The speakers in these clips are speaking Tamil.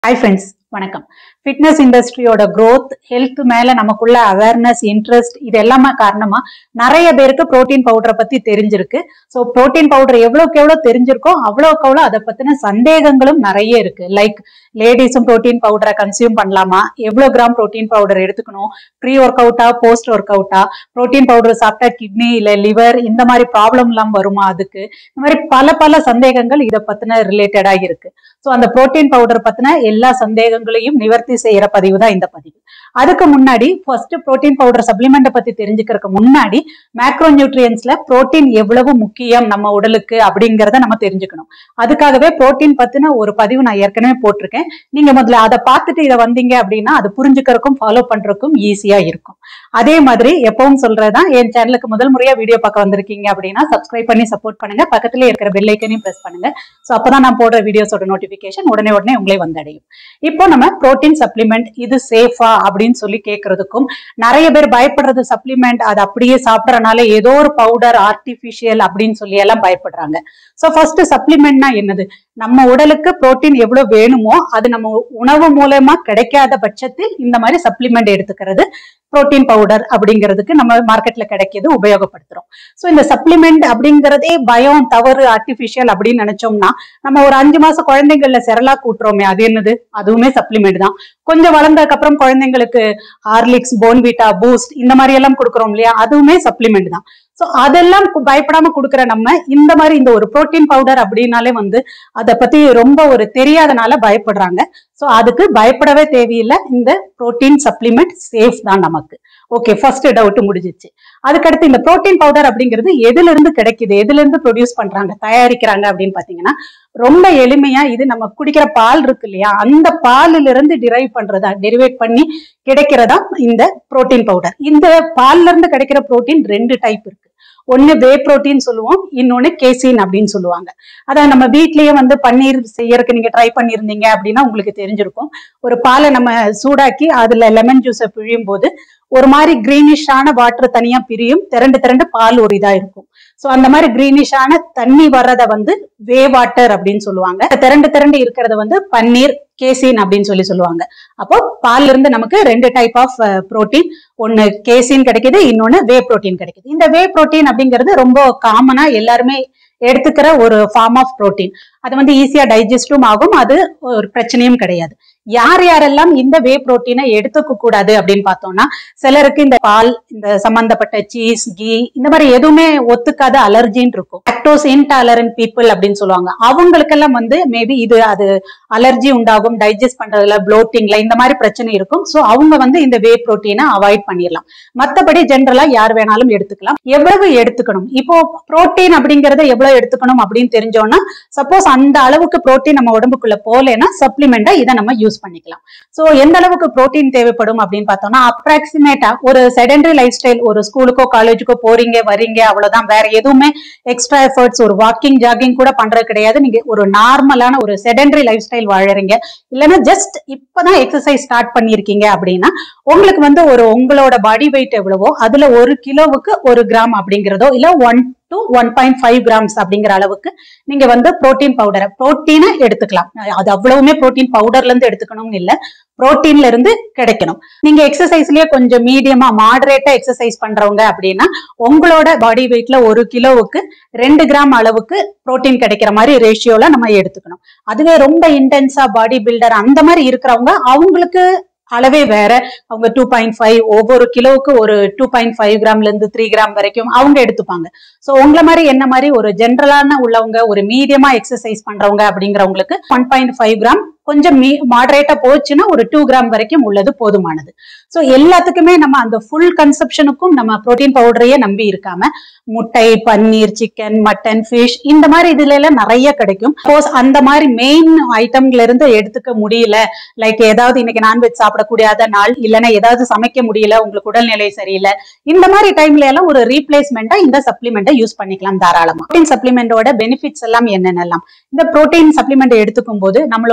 ஹாய் ஃப்ரெண்ட்ஸ் வணக்கம் ஃபிட்னஸ் இண்டஸ்ட்ரியோட growth ஹெல்த் மேல நமக்குள்ள அவேர்னஸ் இன்ட்ரெஸ்ட் இது எல்லாமே காரணமா நிறைய பேருக்கு புரோட்டீன் பவுடரை பத்தி தெரிஞ்சிருக்கு ஸோ புரோட்டீன் பவுடர் எவ்வளவுக்கு எவ்வளவு தெரிஞ்சிருக்கோ அவ்வளவுக்கு அவ்வளவு அதை பத்தின சந்தேகங்களும் நிறைய இருக்கு லைக் லேடிஸும் புரோட்டீன் பவுடரை கன்சியூம் பண்ணலாமா எவ்வளவு கிராம் புரோட்டீன் பவுடர் எடுத்துக்கணும் ப்ரீ ஒர்க் அவுட்டா போஸ்ட் ஒர்க் அவுட்டா புரோட்டீன் பவுடர் சாப்பிட்டா கிட்னி இல்ல லிவர் இந்த மாதிரி ப்ராப்ளம் எல்லாம் வருமா அதுக்கு இந்த மாதிரி பல பல சந்தேகங்கள் இதை பத்தின ரிலேட்டடா இருக்கு ஸோ அந்த புரோட்டீன் பவுடர் பத்தின எல்லா சந்தேகங்களையும் நிவர்த்தி செய்யற பதிவு தான் இந்த பதிவு அதுக்கு முன்னாடி ஃபர்ஸ்ட் புரோட்டீன் பவுடர் சப்ளிமெண்ட்டை பத்தி தெரிஞ்சுக்கிறதுக்கு முன்னாடி மேக்ரோ நியூட்ரியன்ஸ்ல புரோட்டீன் எவ்வளவு முக்கியம் நம்ம உடலுக்கு அப்படிங்கறத நம்ம தெரிஞ்சுக்கணும் அதுக்காகவே புரோட்டீன் பத்தின ஒரு பதிவு நான் ஏற்கனவே போட்டிருக்கேன் நீங்க முதல்ல அதை பார்த்துட்டு இதை வந்தீங்க அப்படின்னா அது புரிஞ்சுக்கிறதுக்கும் ஃபாலோ பண்றதுக்கும் ஈஸியா இருக்கும் அதே மாதிரி எப்பவும் சொல்றதுதான் என் சேனலுக்கு முதல் முறையா வீடியோ பார்க்க வந்திருக்கீங்க அப்படின்னா சப்ஸ்கிரைப் பண்ணி சப்போர்ட் பண்ணுங்க பக்கத்துல இருக்கிற பெல் ஐக்கனையும் பிரஸ் பண்ணுங்க ஸோ அப்பதான் நான் போடுற வீடியோஸோட நோட்டிபிகேஷன் உடனே உடனே உங்களே வந்தடையும் இப்போ நம்ம புரோட்டீன் சப்ளிமெண்ட் இது சேஃபா அப்படின்னு சொல்லி கேட்கறதுக்கும் நிறைய பேர் பயப்படுறது சப்ளிமெண்ட் அது அப்படியே சாப்பிடறனால ஏதோ ஒரு பவுடர் ஆர்டிபிஷியல் அப்படின்னு சொல்லி எல்லாம் பயப்படுறாங்க ஸோ ஃபர்ஸ்ட் சப்ளிமெண்ட்னா என்னது நம்ம உடலுக்கு புரோட்டீன் எவ்வளவு வேணுமோ அது நம்ம உணவு மூலமா கிடைக்காத பட்சத்தில் இந்த மாதிரி சப்ளிமெண்ட் எடுத்துக்கிறது புரோட்டீன் பவுடர் அப்படிங்கிறதுக்கு நம்ம மார்க்கெட்ல கிடைக்கிது உபயோகப்படுத்துறோம் ஸோ இந்த சப்ளிமெண்ட் அப்படிங்கிறதே பயம் தவறு ஆர்டிபிஷியல் அப்படின்னு நினைச்சோம்னா நம்ம ஒரு அஞ்சு மாசம் குழந்தைங்கள்ல செரலா கூட்டுறோமே அது என்னது அதுவுமே சப்ளிமெண்ட் தான் கொஞ்சம் வளர்ந்ததுக்கு அப்புறம் குழந்தைங்களுக்கு ஹார்லிக்ஸ் போன்விட்டா பூஸ்ட் இந்த மாதிரி எல்லாம் கொடுக்குறோம் இல்லையா அதுவுமே சப்ளிமெண்ட் தான் ஸோ அதெல்லாம் கு- பயப்படாம கொடுக்குற நம்ம இந்த மாதிரி இந்த ஒரு புரோட்டீன் பவுடர் அப்படின்னாலே வந்து அதை பத்தி ரொம்ப ஒரு தெரியாதனால பயப்படுறாங்க ஸோ அதுக்கு பயப்படவே தேவையில்லை இந்த புரோட்டீன் சப்ளிமெண்ட் சேஃப் தான் நமக்கு ஓகே ஃபர்ஸ்ட் டவுட் முடிஞ்சிச்சு அதுக்கடுத்து இந்த புரோட்டீன் பவுடர் அப்படிங்கிறது எதுல இருந்து கிடைக்குது எதுல இருந்து ப்ரொடியூஸ் பண்றாங்க தயாரிக்கிறாங்க அப்படின்னு பாத்தீங்கன்னா ரொம்ப எளிமையா இது நம்ம குடிக்கிற பால் இருக்கு இல்லையா அந்த பாலில இருந்து டிரைவ் பண்றதா டெரிவேட் பண்ணி கிடைக்கிறதா இந்த புரோட்டீன் பவுடர் இந்த பால்ல இருந்து கிடைக்கிற புரோட்டீன் ரெண்டு டைப் இருக்கு ஒன்னு வே புரோட்டீன் சொல்லுவோம் இன்னொன்னு கேசின் அப்படின்னு சொல்லுவாங்க அதான் நம்ம வீட்லயே வந்து பன்னீர் செய்யறதுக்கு நீங்க ட்ரை பண்ணியிருந்தீங்க அப்படின்னா உங்களுக்கு தெரிஞ்சிருக்கும் ஒரு பாலை நம்ம சூடாக்கி அதுல லெமன் ஜூஸை பிழியும் போது ஒரு மாதிரி கிரீனிஷான வாட்டர் தனியா பிரியும் திரண்டு திரண்டு பால் ஒரு இதா இருக்கும் சோ அந்த மாதிரி கிரீனிஷான தண்ணி வர்றத வந்து வே வாட்டர் அப்படின்னு சொல்லுவாங்க திரண்டு திரண்டு இருக்கிறத வந்து பன்னீர் கேசின் அப்படின்னு சொல்லி சொல்லுவாங்க அப்போ பால்ல இருந்து நமக்கு ரெண்டு டைப் ஆஃப் புரோட்டீன் ஒன்னு கேசின் கிடைக்குது இன்னொன்னு வே புரோட்டீன் கிடைக்குது இந்த வே புரோட்டீன் அப்படிங்கிறது ரொம்ப காமனா எல்லாருமே எடுத்துக்கிற ஒரு ஃபார்ம் ஆஃப் புரோட்டீன் அது வந்து ஈஸியா டைஜஸ்டும் ஆகும் அது ஒரு பிரச்சனையும் கிடையாது யார் யாரெல்லாம் இந்த வே புரோட்டீனை எடுத்துக்க கூடாது அப்படின்னு பார்த்தோம்னா சிலருக்கு இந்த பால் இந்த சம்பந்தப்பட்ட சீஸ் கீ இந்த மாதிரி எதுவுமே ஒத்துக்காத அலர்ஜின்னு இருக்கும் லாக்டோஸ் இன்டாலரன்ட் பீப்புள் அப்படின்னு சொல்லுவாங்க அவங்களுக்கெல்லாம் வந்து மேபி இது அது அலர்ஜி உண்டாகும் டைஜஸ்ட் பண்றதுல ப்ளோட்டிங்ல இந்த மாதிரி பிரச்சனை இருக்கும் ஸோ அவங்க வந்து இந்த வே புரோட்டீனை அவாய்ட் பண்ணிடலாம் மத்தபடி ஜென்ரலா யார் வேணாலும் எடுத்துக்கலாம் எவ்வளவு எடுத்துக்கணும் இப்போ புரோட்டீன் அப்படிங்கறத எவ்வளவு எடுத்துக்கணும் அப்படின்னு தெரிஞ்சோம்னா சப்போஸ் அந்த அளவுக்கு புரோட்டீன் நம்ம உடம்புக்குள்ள போலேன்னா சப்ளிமெண்டா இதை நம்ம யூஸ் பண்ணிக்கலாம் சோ எந்த அளவுக்கு புரோட்டீன் தேவைப்படும் அப்படின்னு பார்த்தோம்னா அப்ராக்சிமேட்டா ஒரு செடென்டரி லைஃப் ஸ்டைல் ஒரு ஸ்கூலுக்கோ காலேஜுக்கோ போறீங்க வரீங்க அவ்வளவுதான் வேற எதுவுமே எக்ஸ்ட்ரா எஃபர்ட்ஸ் ஒரு வாக்கிங் ஜாகிங் கூட பண்றது கிடையாது நீங்க ஒரு நார்மலான ஒரு செடென்டரி லைஃப் ஸ்டைல் வாழறீங்க இல்லைன்னா ஜஸ்ட் இப்பதான் எக்ஸசைஸ் ஸ்டார்ட் பண்ணியிருக்கீங்க அப்படின்னா உங்களுக்கு வந்து ஒரு உங்களோட பாடி வெயிட் எவ்வளவோ அதுல ஒரு கிலோவுக்கு ஒரு கிராம் அப்படிங்கிறதோ இல்ல one two one point five grams அப்படிங்கிற அளவுக்கு நீங்க வந்து புரோட்டீன் பவுடரை புரோட்டீனை எடுத்துக்கலாம் அது அவ்வளவுமே புரோட்டீன் பவுடர்ல இருந்து எடுத்துக்கணும்னு இல்ல புரோட்டீன்ல இருந்து கிடைக்கணும் நீங்க எக்ஸசைஸ்லயே கொஞ்சம் மீடியமா மாடரேட்டா எக்ஸசைஸ் பண்றவங்க அப்படின்னா உங்களோட பாடி வெயிட்ல ஒரு கிலோவுக்கு ரெண்டு கிராம் அளவுக்கு புரோட்டீன் கிடைக்கிற மாதிரி ரேஷியோல நம்ம எடுத்துக்கணும் அதுவே ரொம்ப இன்டென்ஸா பாடி பில்டர் அந்த மாதிரி இருக்கிறவங்க அவங்களுக்கு அளவே வேற அவங்க டூ பாயிண்ட் ஃபைவ் ஒவ்வொரு கிலோவுக்கு ஒரு டூ பாயிண்ட் ஃபைவ் கிராம்ல இருந்து த்ரீ கிராம் வரைக்கும் அவங்க எடுத்துப்பாங்க ஸோ உங்களை மாதிரி என்ன மாதிரி ஒரு ஜென்ரலான உள்ளவங்க ஒரு மீடியமா எக்ஸசைஸ் பண்றவங்க அப்படிங்கிறவங்களுக்கு ஒன் பாயிண்ட் ஃபைவ் கிராம் கொஞ்சம் மீ மாடரேட்டா போச்சுன்னா ஒரு டூ கிராம் வரைக்கும் உள்ளது போதுமானது ஸோ எல்லாத்துக்குமே நம்ம அந்த ஃபுல் கன்சப்ஷனுக்கும் நம்ம புரோட்டீன் பவுடரையே நம்பி இருக்காம முட்டை பன்னீர் சிக்கன் மட்டன் ஃபிஷ் இந்த மாதிரி இதுல எல்லாம் நிறைய கிடைக்கும் சப்போஸ் அந்த மாதிரி மெயின் ஐட்டம்ல இருந்து எடுத்துக்க முடியல லைக் ஏதாவது இன்னைக்கு நான்வெஜ் சாப்பிடக்கூடாத நாள் இல்லைன்னா ஏதாவது சமைக்க முடியல உங்களுக்கு உடல்நிலை சரியில்லை இந்த மாதிரி டைம்ல எல்லாம் ஒரு ரீப்ளேஸ்மெண்டா இந்த சப்ளிமெண்ட்டை யூஸ் பண்ணிக்கலாம் தாராளமா புரோட்டீன் சப்ளிமெண்டோட பெனிஃபிட்ஸ் எல்லாம் என்னென்னலாம் இந்த புரோட்டீன் சப்ளிமெண்ட் எடுத்துக்கும் போது நம்மளோட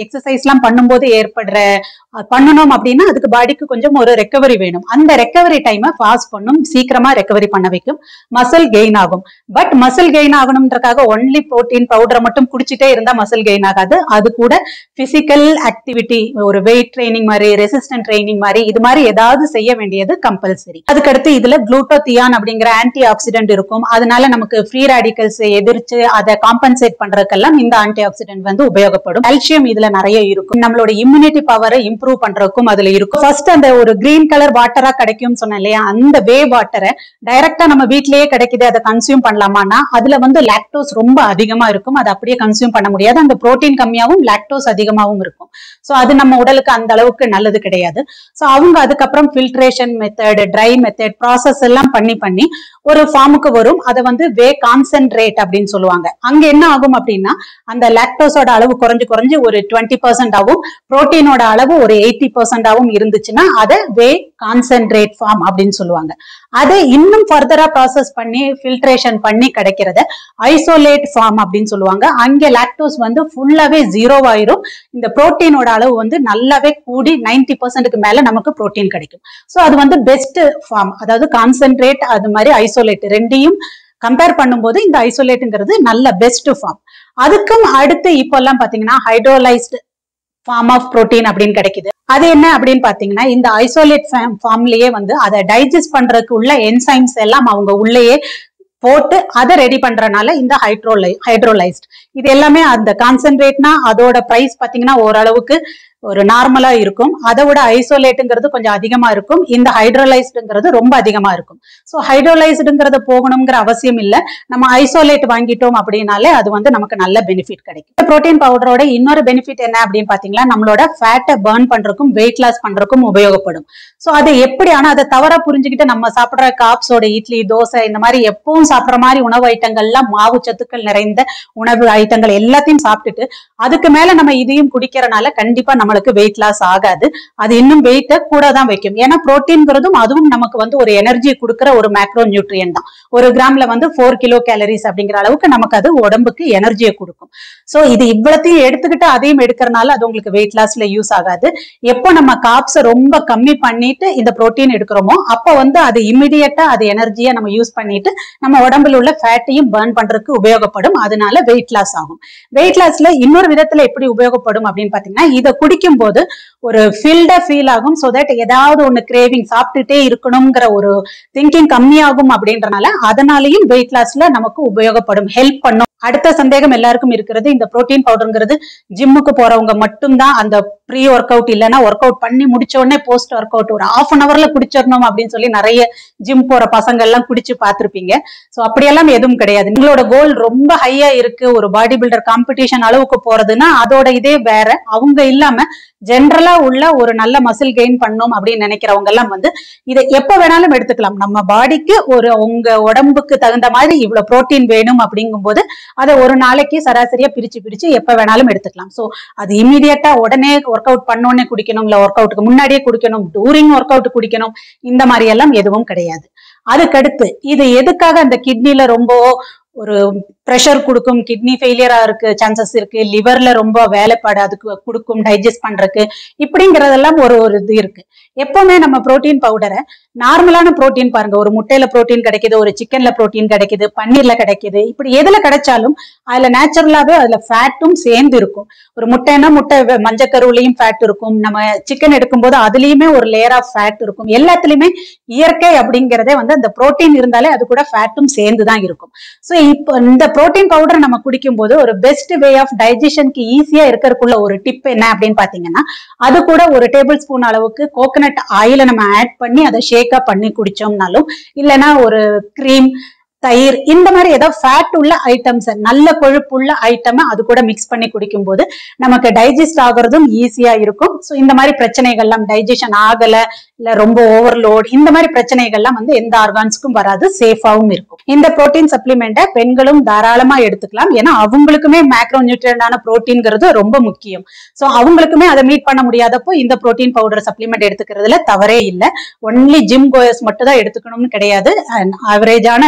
எக்ஸசைஸ் எல்லாம் பண்ணும்போது ஏற்படுற அஹ், பண்ணணும் அப்படின்னா அதுக்கு பாடிக்கு கொஞ்சம் ஒரு ரெக்கவரி வேணும் அந்த ரெக்கவரி டைமை ஃபாஸ்ட் பண்ணும் சீக்கிரமா ரெக்கவரி பண்ண வைக்கும் மசில் கெயின் ஆகும் பட் மசில் கெயின் ஆகணும்ன்றக்காக ஒன்லி புரோட்டீன் பவுடரை மட்டும் குடிச்சிட்டே இருந்தா மசில் கெயின் ஆகாது அது கூட பிசிக்கல் ஆக்டிவிட்டி ஒரு வெயிட் ட்ரைனிங் மாதிரி ரெசிஸ்டன்ட் ட்ரைனிங் மாதிரி இது மாதிரி ஏதாவது செய்ய வேண்டியது கம்பல்சரி அதுக்கடுத்து இதுல குளூட்டோத்தியான் அப்படிங்கிற ஆன்டி ஆக்சிடென்ட் இருக்கும் அதனால நமக்கு ஃப்ரீ ரேடிக்கல்ஸ் எதிர்த்து அதை காம்பன்சேட் பண்றதுக்கெல்லாம் இந்த ஆன்டி ஆக்சிடென்ட் வந்து உபயோகப்படும் கால்சியம் இதுல நிறைய இருக்கும் நம்மளோட இம்யூனிட்டி பவரை இம்ப்ரூவ் பண்றதுக்கும் அதுல இருக்கும் ஃபர்ஸ்ட் அந்த ஒரு கிரீன் கலர் வாட்டரா கிடைக்கும்னு சொன்னேன் இல்லையா அந்த வே வாட்டரை டைரக்டா நம்ம வீட்லயே கிடைக்குது அதை கன்சியூம் பண்ணலாமான்னா அதுல வந்து லாக்டோஸ் ரொம்ப அதிகமா இருக்கும் அதை அப்படியே கன்சியூம் பண்ண முடியாது அந்த புரோட்டீன் கம்மியாவும் லாக்டோஸ் அதிகமாவும் இருக்கும் சோ அது நம்ம உடலுக்கு அந்த அளவுக்கு நல்லது கிடையாது சோ அவங்க அதுக்கப்புறம் filtration method dry method process எல்லாம் பண்ணி பண்ணி ஒரு ஃபார்முக்கு வரும் அதை வந்து வே கான்சென்ட்ரேட் அப்படின்னு சொல்லுவாங்க அங்க என்ன ஆகும் அப்படின்னா அந்த லாக்டோஸோட அளவு குறைஞ்சு குறைஞ்சு ஒரு டுவெண்ட்டி பர்சன்ட் ஆகும் புரோட்டீனோட அளவு ஒரு எயிட்டி பர்சன்ட் ஆகும் இருந்துச்சுன்னா அதை வே கான்சென்ட்ரேட் ஃபார்ம் அப்படின்னு சொல்லுவாங்க அதை இன்னும் ஃபர்தரா ப்ராசஸ் பண்ணி ஃபில்ட்ரேஷன் பண்ணி கிடைக்கிறத ஐசோலேட் ஃபார்ம் அப்படின்னு சொல்லுவாங்க அங்க லாக்டோஸ் வந்து ஃபுல்லாவே ஜீரோ ஆயிரும் இந்த புரோட்டீனோட அளவு வந்து நல்லாவே கூடி நைன்டி பர்சன்ட்டுக்கு மேல நமக்கு புரோட்டீன் கிடைக்கும் ஸோ அது வந்து பெஸ்ட் ஃபார்ம் அதாவது கான்சென்ட்ரேட் அது மாதிரி ஐசோலேட் ரெண்டையும் கம்பேர் பண்ணும்போது இந்த ஐசோலேட்டுங்கிறது நல்ல பெஸ்ட் ஃபார்ம் அதுக்கும் அடுத்து இப்போ எல்லாம் பாத்தீங்கன்னா ஹைட்ரோலைஸ்டு ஃபார்ம் ஆஃப் புரோட்டீன் அப்படின்னு கிடைக்குது அது என்ன அப்படின்னு பாத்தீங்கன்னா இந்த ஐசோலேட் ஃபார்ம்லயே வந்து அதை டைஜஸ்ட் பண்றதுக்கு உள்ள என்சைம்ஸ் எல்லாம் அவங்க உள்ளேயே போட்டு அதை ரெடி பண்றனால இந்த ஹைட்ரோலை ஹைட்ரோலைஸ்ட் இது எல்லாமே அந்த கான்சென்ட்ரேட்னா அதோட பிரைஸ் பாத்தீங்கன்னா ஓரளவுக்கு ஒரு நார்மலா இருக்கும் அதை விட ஐசோலேட்டுங்கிறது கொஞ்சம் அதிகமா இருக்கும் இந்த ஹைட்ரோலைஸ்டுங்கிறது ரொம்ப அதிகமா இருக்கும் ஸோ ஹைட்ரோலைஸ்டுங்கிறது போகணுங்கிற அவசியம் இல்லை நம்ம ஐசோலேட் வாங்கிட்டோம் அப்படின்னாலே அது வந்து நமக்கு நல்ல பெனிஃபிட் கிடைக்கும் இந்த ப்ரோட்டீன் பவுடரோட இன்னொரு பெனிஃபிட் என்ன அப்படின்னு பாத்தீங்கன்னா நம்மளோட ஃபேட்டை பர்ன் பண்றதுக்கும் வெயிட் லாஸ் பண்றதுக்கும் உபயோகப்படும் ஸோ அது எப்படி ஆனா அதை தவற புரிஞ்சுக்கிட்டு நம்ம சாப்பிடுற காப்ஸோட இட்லி தோசை இந்த மாதிரி எப்பவும் சாப்பிடுற மாதிரி உணவு ஐட்டங்கள்லாம் மாவு சத்துக்கள் நிறைந்த உணவு ஐட்டங்கள் எல்லாத்தையும் சாப்பிட்டுட்டு அதுக்கு மேல நம்ம இதையும் குடிக்கிறனால கண்டிப்பா நம்மளுக்கு வெயிட் லாஸ் ஆகாது அது இன்னும் வெயிட்டை கூட தான் வைக்கும் ஏன்னா புரோட்டீன்ங்கிறதும் அதுவும் நமக்கு வந்து ஒரு எனர்ஜி கொடுக்குற ஒரு மேக்ரோ நியூட்ரியன் தான் ஒரு கிராம்ல வந்து ஃபோர் கிலோ கேலரிஸ் அப்படிங்கிற அளவுக்கு நமக்கு அது உடம்புக்கு எனர்ஜியை கொடுக்கும் சோ இது இவ்வளத்தையும் எடுத்துக்கிட்டு அதையும் எடுக்கிறனால அது உங்களுக்கு வெயிட் லாஸ்ல யூஸ் ஆகாது எப்போ நம்ம காப்ஸை ரொம்ப கம்மி பண்ணிட்டு இந்த புரோட்டீன் எடுக்கிறோமோ அப்போ வந்து அது இமிடியட்டா அது எனர்ஜியா நம்ம யூஸ் பண்ணிட்டு நம்ம உடம்புல உள்ள ஃபேட்டையும் பர்ன் பண்றதுக்கு உபயோகப்படும் அதனால வெயிட் லாஸ் ஆகும் வெயிட் லாஸ்ல இன்னொரு விதத்துல எப்படி உபயோகப்படும் அப்படின்னு பாத்தீங்கன்னா இதை குடிக்கும் போது ஒரு ஃபீல்டா ஃபீல் ஆகும் சோ தட் ஏதாவது ஒண்ணு கிரேவிங் சாப்பிட்டுட்டே இருக்கணுங்கிற ஒரு திங்கிங் கம்மியாகும் அப்படின்றனால அதனாலயும் வெயிட் லாஸ்ல நமக்கு உபயோகப்படும் ஹெல்ப் பண்ணும் அடுத்த சந்தேகம் எல்லாருக்கும் இருக்கிறது இந்த புரோட்டீன் பவுடருங்கிறது ஜிம்முக்கு போறவங்க மட்டும்தான் அந்த ப்ரீ ஒர்க் அவுட் இல்லைன்னா ஒர்க் அவுட் பண்ணி முடிச்ச உடனே போஸ்ட் ஒர்க் அவுட் ஒரு ஹாஃப் அன் அவர்ல குடிச்சிடணும் அப்படின்னு சொல்லி நிறைய ஜிம் போற பசங்க எல்லாம் குடிச்சு பார்த்திருப்பீங்க சோ அப்படியெல்லாம் எதுவும் கிடையாது உங்களோட கோல் ரொம்ப ஹையா இருக்கு ஒரு பாடி பில்டர் காம்படிஷன் அளவுக்கு போறதுன்னா அதோட இதே வேற அவங்க இல்லாம ஜென்ரலா உள்ள ஒரு நல்ல மசில் கெயின் பண்ணும் அப்படின்னு நினைக்கிறவங்க எல்லாம் வந்து இதை எப்ப வேணாலும் எடுத்துக்கலாம் நம்ம பாடிக்கு ஒரு உங்க உடம்புக்கு தகுந்த மாதிரி இவ்வளவு புரோட்டீன் வேணும் அப்படிங்கும்போது அதை ஒரு நாளைக்கு சராசரியா பிரிச்சு பிரிச்சு எப்ப வேணாலும் எடுத்துக்கலாம் சோ அது இமீடியட்டா உடனே ஒர்க் அவுட் பண்ணோடனே குடிக்கணும் இல்ல ஒர்க் அவுட்டுக்கு முன்னாடியே குடிக்கணும் டூரிங் ஒர்க் அவுட் குடிக்கணும் இந்த மாதிரி எல்லாம் எதுவும் கிடையாது அதுக்கடுத்து இது எதுக்காக அந்த கிட்னில ரொம்ப ஒரு ப்ரெஷர் கொடுக்கும் கிட்னி ஃபெயிலியரா இருக்கு சான்சஸ் இருக்கு லிவர்ல ரொம்ப வேலைப்பாடு அதுக்கு கொடுக்கும் டைஜஸ்ட் பண்றதுக்கு இப்படிங்கிறதெல்லாம் ஒரு ஒரு இது இருக்கு எப்பவுமே நம்ம புரோட்டீன் பவுடரை நார்மலான புரோட்டீன் பாருங்க ஒரு முட்டையில புரோட்டீன் கிடைக்குது ஒரு சிக்கன்ல புரோட்டீன் கிடைக்குது பன்னீர்ல கிடைக்குது இப்படி எதுல கிடைச்சாலும் அதுல நேச்சுரலாவே அதுல ஃபேட்டும் சேர்ந்து இருக்கும் ஒரு முட்டைன்னா முட்டை வெ- மஞ்சக்கருவுலயும் ஃபேட் இருக்கும் நம்ம சிக்கன் எடுக்கும்போது அதுலயுமே ஒரு லேயர் ஆஃப் ஃபேட் இருக்கும் எல்லாத்துலயுமே இயற்கை அப்படிங்கறதே வந்து அந்த புரோட்டீன் இருந்தாலே அது கூட ஃபேட்டும் சேர்ந்து தான் இருக்கும் ஸோ இப்போ இந்த புரோட்டீன் பவுடர் நம்ம குடிக்கும் போது ஒரு பெஸ்ட் வே ஆஃப் டைஜஷனுக்கு ஈஸியா இருக்கிறதுக்குள்ள ஒரு டிப் என்ன அப்படின்னு பாத்தீங்கன்னா அது கூட ஒரு டேபிள் ஸ்பூன் அளவுக்கு கோகனட் ஆயில நம்ம ஆட் பண்ணி அதை ஷேக்கா பண்ணி குடிச்சோம்னாலும் இல்லைன்னா ஒரு க்ரீம் தயிர் இந்த மாதிரி ஏதோ ஃபேட் உள்ள ஐட்டம்ஸ் நல்ல கொழுப்பு உள்ள ஐட்டம் அது கூட மிக்ஸ் பண்ணி குடிக்கும்போது நமக்கு டைஜஸ்ட் ஆகுறதும் ஈஸியா இருக்கும் ஸோ இந்த மாதிரி பிரச்சனைகள்லாம் டைஜஷன் ஆகல இல்ல ரொம்ப ஓவர்லோட் இந்த மாதிரி பிரச்சனைகள்லாம் வந்து எந்த ஆர்கான்ஸ்க்கும் வராது சேஃபாவும் இருக்கும் இந்த புரோட்டீன் சப்ளிமெண்ட்டை பெண்களும் தாராளமா எடுத்துக்கலாம் ஏன்னா அவங்களுக்குமே மேக்ரோ நியூட்ரியண்டான புரோட்டீன்ங்கிறது ரொம்ப முக்கியம் ஸோ அவங்களுக்குமே அதை மீட் பண்ண முடியாதப்போ இந்த புரோட்டீன் பவுடர் சப்ளிமெண்ட் எடுத்துக்கிறதுல தவறே இல்லை ஒன்லி ஜிம் கோயர்ஸ் மட்டும் தான் எடுத்துக்கணும்னு கிடையாது ஆவரேஜான பீப்புள்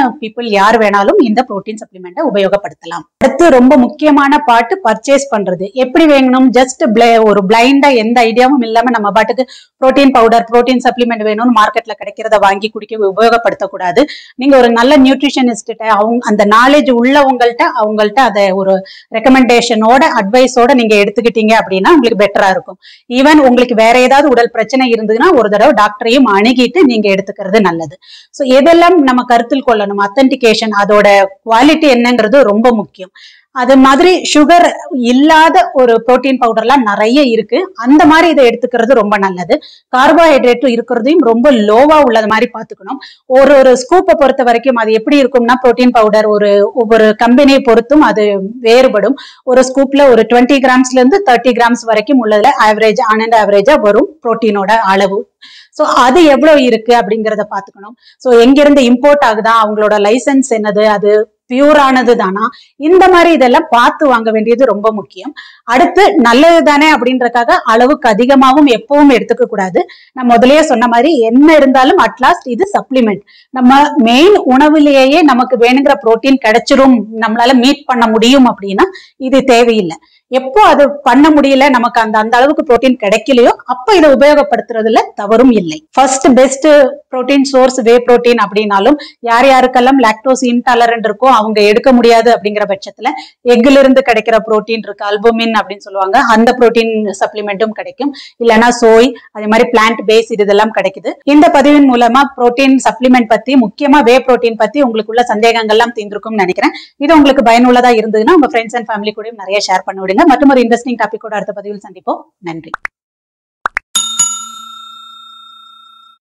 பீப்புள் யார் வேணாலும் இந்த புரோட்டீன் சப்ளிமெண்ட்டை உபயோகப்படுத்தலாம் அடுத்து ரொம்ப முக்கியமான பாட்டு பர்ச்சேஸ் பண்றது எப்படி வேணும் ஜஸ்ட் ஒரு பிளைண்டா எந்த ஐடியாவும் இல்லாம நம்ம பாட்டுக்கு புரோட்டீன் பவுடர் புரோட்டீன் சப்ளிமெண்ட் வேணும்னு மார்க்கெட்ல கிடைக்கிறத வாங்கி குடிக்க உபயோகப்படுத்தக்கூடாது நீங்க ஒரு நல்ல நியூட்ரிஷனிஸ்ட்ட அவங்க அந்த நாலேஜ் உள்ளவங்கள்ட்ட அவங்கள்ட்ட அதை ஒரு ரெக்கமெண்டேஷனோட அட்வைஸோட நீங்க எடுத்துக்கிட்டீங்க அப்படின்னா உங்களுக்கு பெட்டரா இருக்கும் ஈவன் உங்களுக்கு வேற ஏதாவது உடல் பிரச்சனை இருந்ததுன்னா ஒரு தடவை டாக்டரையும் அணுகிட்டு நீங்க எடுத்துக்கிறது நல்லது ஸோ எதெல்லாம் நம்ம கருத்தில் கொள்ளணும் அத்தன்டிகேஷன் அதோட குவாலிட்டி என்னங்கிறது ரொம்ப முக்கியம் அது மாதிரி சுகர் இல்லாத ஒரு புரோட்டீன் பவுடர்லாம் நிறைய இருக்கு அந்த மாதிரி இதை எடுத்துக்கிறது ரொம்ப நல்லது கார்போஹைட்ரேட் இருக்கிறதையும் ரொம்ப லோவா உள்ளது மாதிரி பார்த்துக்கணும் ஒரு ஒரு ஸ்கூப்பை பொறுத்த வரைக்கும் அது எப்படி இருக்கும்னா புரோட்டீன் பவுடர் ஒரு ஒவ்வொரு கம்பெனியை பொறுத்தும் அது வேறுபடும் ஒரு ஸ்கூப்ல ஒரு டுவெண்ட்டி கிராம்ஸ்ல இருந்து தேர்ட்டி கிராம்ஸ் வரைக்கும் உள்ளதுல ஆவரேஜ் ஆன் அண்ட் ஆவரேஜா வரும் புரோட்டீனோட அளவு ஸோ அது எவ்வளவு இருக்கு அப்படிங்கிறத பார்த்துக்கணும் ஸோ எங்கிருந்து இம்போர்ட் ஆகுதா அவங்களோட லைசன்ஸ் என்னது அது பியூரானது தானா இந்த மாதிரி இதெல்லாம் பார்த்து வாங்க வேண்டியது ரொம்ப முக்கியம் அடுத்து நல்லது தானே அப்படின்றக்காக அளவுக்கு அதிகமாகவும் எப்பவும் எடுத்துக்க கூடாது நான் முதல்லயே சொன்ன மாதிரி என்ன இருந்தாலும் அட்லாஸ்ட் இது சப்ளிமெண்ட் நம்ம மெயின் உணவுலேயே நமக்கு வேணுங்கிற புரோட்டீன் கிடைச்சிரும் நம்மளால மீட் பண்ண முடியும் அப்படின்னா இது தேவையில்லை எப்போ அது பண்ண முடியல நமக்கு அந்த அந்த அளவுக்கு புரோட்டீன் கிடைக்கலையோ அப்ப இதை உபயோகப்படுத்துறதுல தவறும் இல்லை first best protein source whey protein அப்படின்னாலும் யார் யாருக்கெல்லாம் லாக்டோஸ் இன்டாலரண்ட் இருக்கோ அவங்க எடுக்க முடியாது அப்படிங்கிற பட்சத்துல எக்ல இருந்து கிடைக்கிற புரோட்டீன் இருக்கு அல்புமின் அப்படின்னு சொல்லுவாங்க அந்த புரோட்டீன் சப்ளிமெண்ட்டும் கிடைக்கும் இல்லைன்னா சோய் அதே மாதிரி பிளான்ட் பேஸ் இது இதெல்லாம் கிடைக்குது இந்த பதிவின் மூலமா புரோட்டீன் சப்ளிமெண்ட் பத்தி முக்கியமா வே புரோட்டீன் பத்தி உங்களுக்குள்ள சந்தேகங்கள்லாம் தீர்ந்திருக்கும்னு நினைக்கிறேன் இது உங்களுக்கு பயனுள்ளதா இருந்ததுன்னா உங்க ஃப்ரெண்ட்ஸ் அண்ட் ஃபேமிலி கூட நிறைய ஷேர் பண்ண விடுங்க மற்றும் ஒரு இன்ட்ரெஸ்டிங் டாபிக்கோட அடுத்த பதிவில் சந்திப்போம் நன்றி